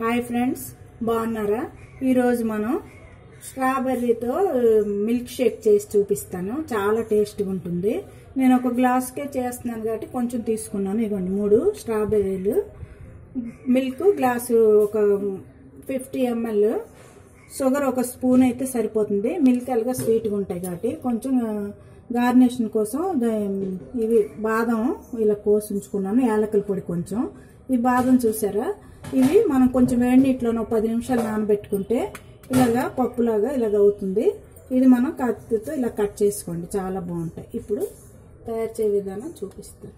Hi friends బాగున్నారా ఈరోజు మనం స్ట్రాబెర్రీతో మిల్క్ షేక్ చేసి చూపిస్తాను చాలా టేస్ట్గా ఉంటుంది నేను ఒక గ్లాస్కే చేస్తున్నాను కాబట్టి కొంచెం తీసుకున్నాను ఇవ్వండి మూడు స్ట్రాబెర్రీలు మిల్క్ గ్లాసు ఒక ఫిఫ్టీ ఎంఎల్ షుగర్ ఒక స్పూన్ అయితే సరిపోతుంది మిల్క్ ఎలాగా స్వీట్గా ఉంటాయి కాబట్టి కొంచెం గార్నిషన్ కోసం ద- ఇవి బాదం ఇలా కోసి ఉంచుకున్నాను యాలకుల పొడి కొంచెం ఈ బాదం చూసారా ఇవి మనం కొంచెం వేడి నీటిలో ఒక పది నిమిషాలు నానబెట్టుకుంటే ఇలాగా పప్పులాగా ఇలాగ అవుతుంది ఇది మనం కత్తితో ఇలా కట్ చేసుకోండి చాలా బాగుంటాయి ఇప్పుడు తయారు చేయ విధానం చూపిస్తాను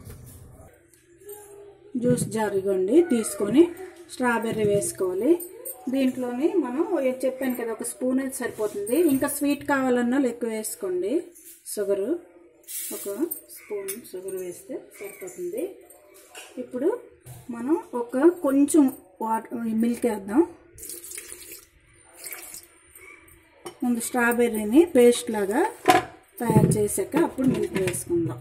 జ్యూస్ జార్ ఇవ్వండి తీసుకొని స్ట్రాబెర్రీ వేసుకోవాలి దీంట్లోని మనం ఏ- చెప్పాను కదా ఒక స్పూన్ అయితే సరిపోతుంది ఇంకా స్వీట్ కావాలన్నా ఎక్కువ వేసుకోండి షుగరు ఒక స్పూన్ షుగర్ వేస్తే సరిపోతుంది ఇప్పుడు మనం ఒక కొంచెం వాటర్ మిల్క్ వేద్దాం ముందు స్ట్రాబెర్రీని పేస్ట్ లాగా తయారు చేశాక అప్పుడు మిల్క్ వేసుకుందాం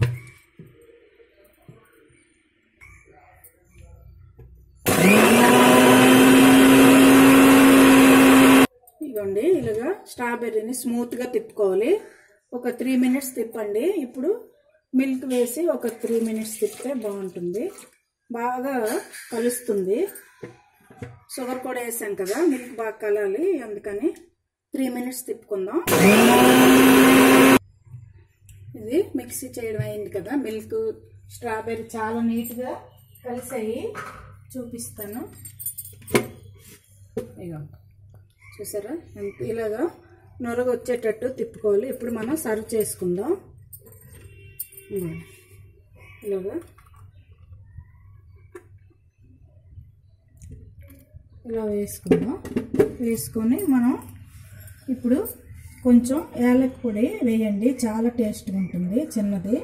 ఇదిగోండి ఇలాగా స్ట్రాబెర్రీని స్మూత్గా తిప్పుకోవాలి ఒక త్రీ మినిట్స్ తిప్పండి ఇప్పుడు మిల్క్ వేసి ఒక త్రీ మినిట్స్ తిప్పితే బాగుంటుంది బాగా కలుస్తుంది షుగర్ కూడా వేసాం కదా మిల్క్ బాగా కలాలి అందుకని త్రీ మినిట్స్ తిప్పుకుందాం ఇది మిక్సీ చేయడం అయింది కదా మిల్క్ స్ట్రాబెర్రీ చాలా నీట్గా కలిసాయి చూపిస్తాను ఇగో చూసారా ఎంత ఇలాగా నొరగ వచ్చేటట్టు తిప్పుకోవాలి ఇప్పుడు మనం సర్వ్ చేసుకుందాం ఇదిగో. ఇలాగా ఇలా వేసుకుందాం వేసుకొని మనం ఇప్పుడు కొంచెం యాలక్ పొడి వేయండి చాలా టేస్ట్గా ఉంటుంది చిన్నది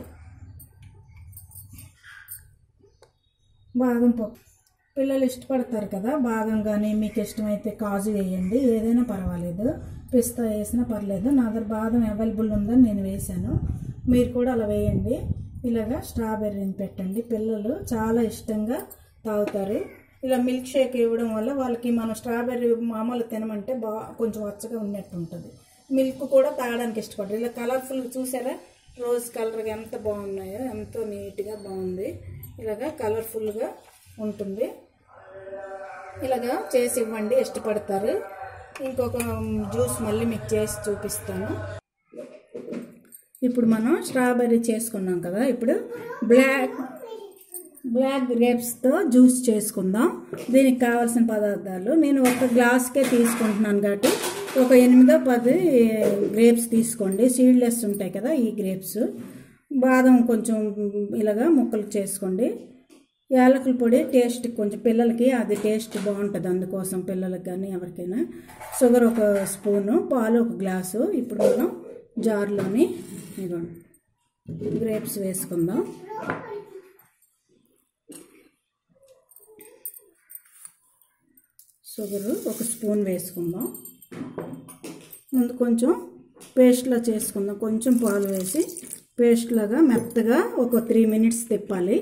బాదం పప్పు పిల్లలు ఇష్టపడతారు కదా బాదం కానీ మీకు ఇష్టమైతే కాజు వేయండి ఏదైనా పర్వాలేదు పిస్తా వేసినా పర్లేదు నా దగ్గర బాదం అవైలబుల్ ఉందని నేను వేశాను మీరు కూడా అలా వేయండి ఇలాగా స్ట్రాబెర్రీని పెట్టండి పిల్లలు చాలా ఇష్టంగా తాగుతారు ఇలా మిల్క్ షేక్ ఇవ్వడం వల్ల వాళ్ళకి మనం స్ట్రాబెర్రీ మామూలు తినమంటే బా కొంచెం వచ్చగా ఉన్నట్టు ఉంటుంది మిల్క్ కూడా తాగడానికి ఇష్టపడరు ఇలా కలర్ఫుల్ చూసారా రోజ్ కలర్ ఎంత బాగున్నాయో ఎంతో నీట్గా బాగుంది ఇలాగా కలర్ఫుల్గా ఉంటుంది ఇలాగా చేసి ఇవ్వండి ఇష్టపడతారు ఇంకొక జ్యూస్ మళ్ళీ మీకు చేసి చూపిస్తాను ఇప్పుడు మనం స్ట్రాబెర్రీ చేసుకున్నాం కదా ఇప్పుడు బ్లాక్ బ్లాక్ గ్రేప్స్తో జ్యూస్ చేసుకుందాం దీనికి కావాల్సిన పదార్థాలు నేను ఒక గ్లాస్కే తీసుకుంటున్నాను కాబట్టి ఒక ఎనిమిదో పది గ్రేప్స్ తీసుకోండి సీడ్లెస్ ఉంటాయి కదా ఈ గ్రేప్స్ బాదం కొంచెం ఇలాగా ముక్కలు చేసుకోండి యాలకుల పొడి టేస్ట్ కొంచెం పిల్లలకి అది టేస్ట్ బాగుంటుంది అందుకోసం పిల్లలకి కానీ ఎవరికైనా షుగర్ ఒక స్పూను పాలు ఒక గ్లాసు ఇప్పుడు మనం జార్లోని ఇదిగోండి గ్రేప్స్ వేసుకుందాం షుగరు ఒక స్పూన్ వేసుకుందాం ముందు కొంచెం పేస్ట్లా చేసుకుందాం కొంచెం పాలు వేసి పేస్ట్ లాగా మెత్తగా ఒక త్రీ మినిట్స్ తిప్పాలి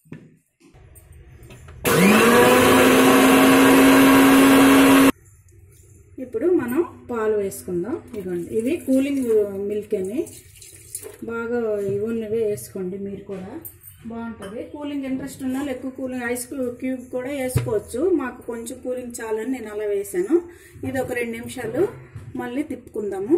ఇప్పుడు మనం పాలు వేసుకుందాం ఇవ్వండి ఇవి కూలింగ్ మిల్క్ అని బాగా ఇవన్నవే వేసుకోండి మీరు కూడా బాగుంటుంది కూలింగ్ ఇంట్రెస్ట్ ఉన్న వాళ్ళు ఎక్కువ కూలింగ్ ఐస్ క్యూబ్ కూడా వేసుకోవచ్చు మాకు కొంచెం కూలింగ్ చాలని నేను అలా వేసాను ఇది ఒక రెండు నిమిషాలు మళ్ళీ తిప్పుకుందాము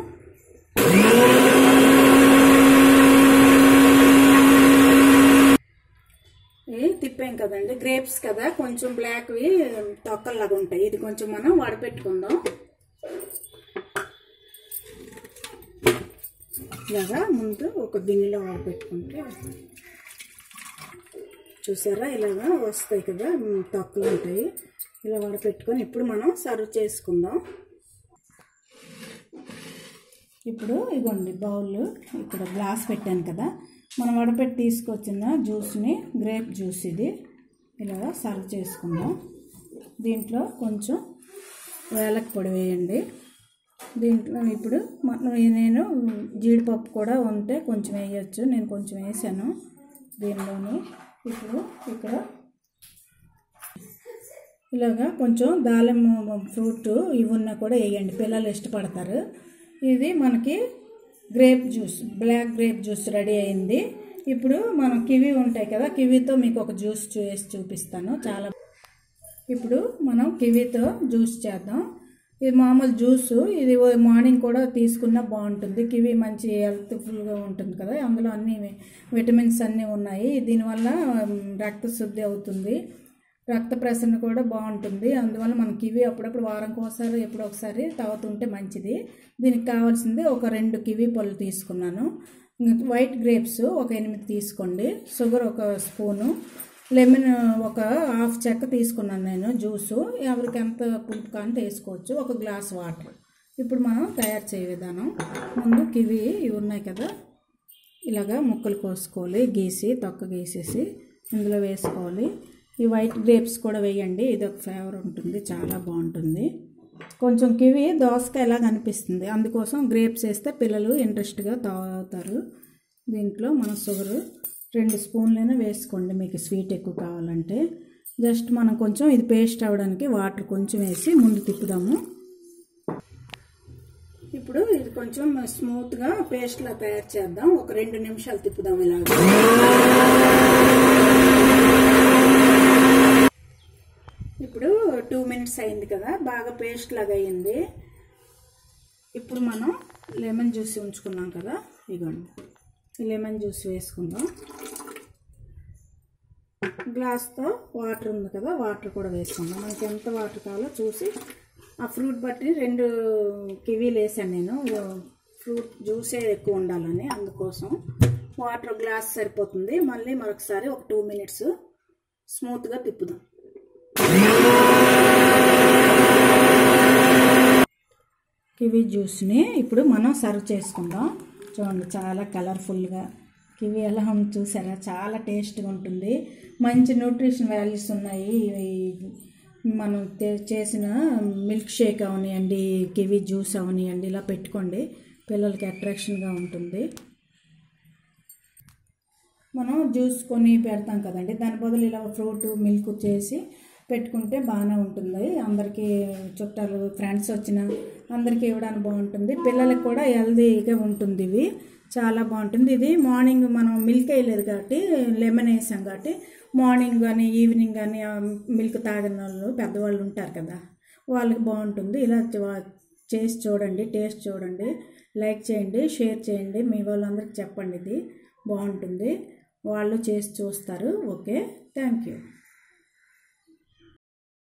ఇవి తిప్పాం కదండి గ్రేప్స్ కదా కొంచెం బ్లాక్వి తొక్కల్లాగా ఉంటాయి ఇది కొంచెం మనం వడపెట్టుకుందాం ఇలాగా ముందు ఒక గిన్నెలో వడపెట్టుకుంటే చూసారా ఇలాగా వస్తాయి కదా ఉమ్, తొక్కలు ఉంటాయి ఇలా వడపెట్టుకొని ఇప్పుడు మనం సర్వ్ చేసుకుందాం ఇప్పుడు ఇగోండి బౌల్ ఇక్కడ గ్లాస్ పెట్టాను కదా మనం వడపెట్టి తీసుకొచ్చిన జ్యూస్ని గ్రేప్ జ్యూస్ ఇది ఇలా సర్వ్ చేసుకుందాం దీంట్లో కొంచెం వేలక పొడి వేయండి దీంట్లో ఇప్పుడు మనం నేను జీడిపప్పు కూడా ఉంటే కొంచెం వేయచ్చు నేను కొంచెం వేసాను దీనిలోని ఇప్పుడు ఇక్కడ ఇలాగా కొంచెం దాలింబ ఫ్రూట్ ఇవి ఉన్నా కూడా వేయండి పిల్లలు ఇష్టపడతారు ఇది మనకి grape juice black grape juice ready అయింది ఇప్పుడు మనం కివి ఉంటాయి కదా కివీతో మీకు ఒక జ్యూస్ వేసి చూపిస్తాను చాలా ఇప్పుడు మనం కివీతో జ్యూస్ చేద్దాం ఇది మామూలు జ్యూస్ ఇది మార్నింగ్ కూడా తీసుకున్నా బాగుంటుంది కివి మంచి హెల్త్ఫుల్గా ఉంటుంది కదా అందులో అన్ని విటమిన్స్ అన్నీ ఉన్నాయి దీనివల్ల మ్, రక్త శుద్ధి అవుతుంది రక్త ప్రసరణ కూడా బాగుంటుంది అందువల్ల మనం కివి అప్పుడప్పుడు వారంకి ఒకసారి ఎప్పుడో ఒకసారి తాగుతుంటే మంచిది దీనికి కావాల్సింది ఒక రెండు కివి పళ్ళు తీసుకున్నాను ఇంక వైట్ గ్రేప్స్ ఒక ఎనిమిది తీసుకోండి షుగర్ ఒక స్పూను లెమన్ ఒక హాఫ్ చెక్క తీసుకున్నాను నేను జ్యూసు ఎవరికి ఎంత పులుపు కానీ వేసుకోవచ్చు ఒక గ్లాస్ వాటర్ ఇప్పుడు మనం తయారు చేయ విధానం ముందు కివి ఇవి ఉన్నాయి కదా ఇలాగా ముక్కలు కోసుకోవాలి గీసి తొక్క గీసేసి ఇందులో వేసుకోవాలి ఈ వైట్ గ్రేప్స్ కూడా వేయండి ఇది ఒక ఫ్లేవర్ ఉంటుంది చాలా బాగుంటుంది కొంచెం కివి దోసకాయలా కనిపిస్తుంది అందుకోసం గ్రేప్స్ వేస్తే పిల్లలు ఇంట్రెస్ట్గా తాగుతారు దీంట్లో మన షుగర్ రెండు స్పూన్లైనా వేసుకోండి మీకు స్వీట్ ఎక్కువ కావాలంటే జస్ట్ మనం కొంచెం ఇది పేస్ట్ అవ్వడానికి వాటర్ కొంచెం వేసి ముందు తిప్పుదాము ఇప్పుడు ఇది కొంచెం స్మూత్గా పేస్ట్లా తయారు చేద్దాం ఒక రెండు నిమిషాలు తిప్పుదాం ఇలాగ ఇప్పుడు టూ మినిట్స్ అయింది కదా బాగా పేస్ట్ లాగా అయింది ఇప్పుడు మనం లెమన్ జ్యూస్ ఉంచుకున్నాం కదా ఇగోండి ఈ లెమన్ జ్యూస్ వేసుకుందాం గ్లాస్తో వాటర్ ఉంది కదా వాటర్ కూడా వేసుకుందాం మనకి ఎంత వాటర్ కావాలో చూసి ఆ ఫ్రూట్ బట్టి రెండు కివీలు వేసాను నేను ఫ్రూట్ జ్యూసే ఎక్కువ ఉండాలని అందుకోసం వాటర్ గ్లాస్ సరిపోతుంది మళ్ళీ మరొకసారి ఒక టూ మినిట్స్ స్మూత్గా తిప్పుదాం కివీ జ్యూస్ని ఇప్పుడు మనం సర్వ్ చేసుకుందాం చూడండి చాలా కలర్ఫుల్గా కివీ ఎలా ఉంది చూసారా చాలా టేస్ట్గా ఉంటుంది మంచి న్యూట్రిషన్ వాల్యూస్ ఉన్నాయి ఇవి మనం తే- చేసిన మిల్క్ షేక్ అవనివ్వండి కివీ జ్యూస్ అవనివ్వండి ఇలా పెట్టుకోండి పిల్లలకి అట్రాక్షన్గా ఉంటుంది మనం జ్యూస్ కొని పెడతాం కదండి దాని బదులు ఇలా ఫ్రూట్ మిల్క్ చేసి పెట్టుకుంటే బాగానే ఉంటుంది అందరికీ చుట్టాలు ఫ్రెండ్స్ వచ్చిన అందరికీ ఇవ్వడానికి బాగుంటుంది పిల్లలకు కూడా హెల్దీగా ఉంటుంది ఇవి చాలా బాగుంటుంది ఇది మార్నింగ్ మనం మిల్క్ వేయలేదు కాబట్టి లెమన్ వేసాం కాబట్టి మార్నింగ్ కానీ ఈవినింగ్ కానీ మిల్క్ తాగిన వాళ్ళు పెద్దవాళ్ళు ఉంటారు కదా వాళ్ళకి బాగుంటుంది ఇలా చ- చేసి చూడండి టేస్ట్ చూడండి లైక్ చేయండి షేర్ చేయండి మీ వాళ్ళందరికీ చెప్పండి ఇది బాగుంటుంది వాళ్ళు చేసి చూస్తారు ఓకే థ్యాంక్ యూ